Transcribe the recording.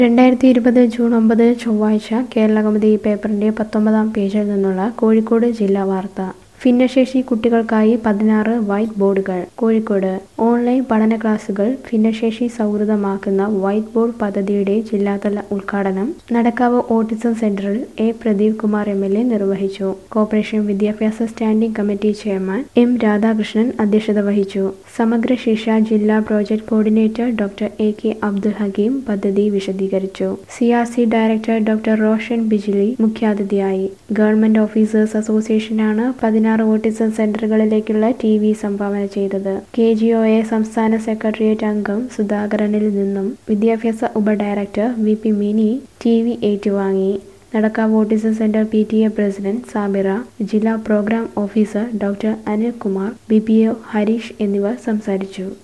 രണ്ടായിരത്തി ഇരുപത് ജൂൺ ഒമ്പത് ചൊവ്വാഴ്ച കേരളകൗമുദി പേപ്പറിന്റെ പത്തൊമ്പതാം പേജിൽ നിന്നുള്ള കോഴിക്കോട് ജില്ലാ വാർത്ത ഭിന്നശേഷി കുട്ടികൾക്കായി പതിനാറ് വൈറ്റ് ബോർഡുകൾ കോഴിക്കോട് ഓൺലൈൻ പഠന ക്ലാസുകൾ ഭിന്നശേഷി സൗഹൃദമാക്കുന്ന വൈറ്റ് ബോർഡ് പദ്ധതിയുടെ ജില്ലാതല ഉദ്ഘാടനം നടക്കാവ് ഓട്ടിസം സെന്ററിൽ A Pradeep Kumar M L A നിർവഹിച്ചു കോർപ്പറേഷൻ വിദ്യാഭ്യാസ standing committee chairman M Radhakrishnan അധ്യക്ഷത വഹിച്ചു സമഗ്ര ശിക്ഷ ജില്ലാ project coordinator doctor A K Abdul Hakkim പദ്ധതി വിശദീകരിച്ചു C R C director doctor Roshan Bijili മുഖ്യാതിഥിയായി ഗവൺമെന്റ് ഓഫീസേഴ്സ് അസോസിയേഷനാണ് പതിനാറ് ഓട്ടിസം സെന്ററുകളിലേക്കുള്ള ടി വി സംഭാവന ചെയ്തത് കെ ജി ഒ എ സംസ്ഥാന സെക്രട്ടേറിയറ്റ് അംഗം സുധാകരനിൽ നിന്നും വിദ്യാഭ്യാസ ഉപഡയറക്ടർ V P Mini T V ഏറ്റുവാങ്ങി Nadakkavu autism centre P T A president Sabira ജില്ലാ program officer doctor Anilkumar B P O Harish എന്നിവർ സംസാരിച്ചു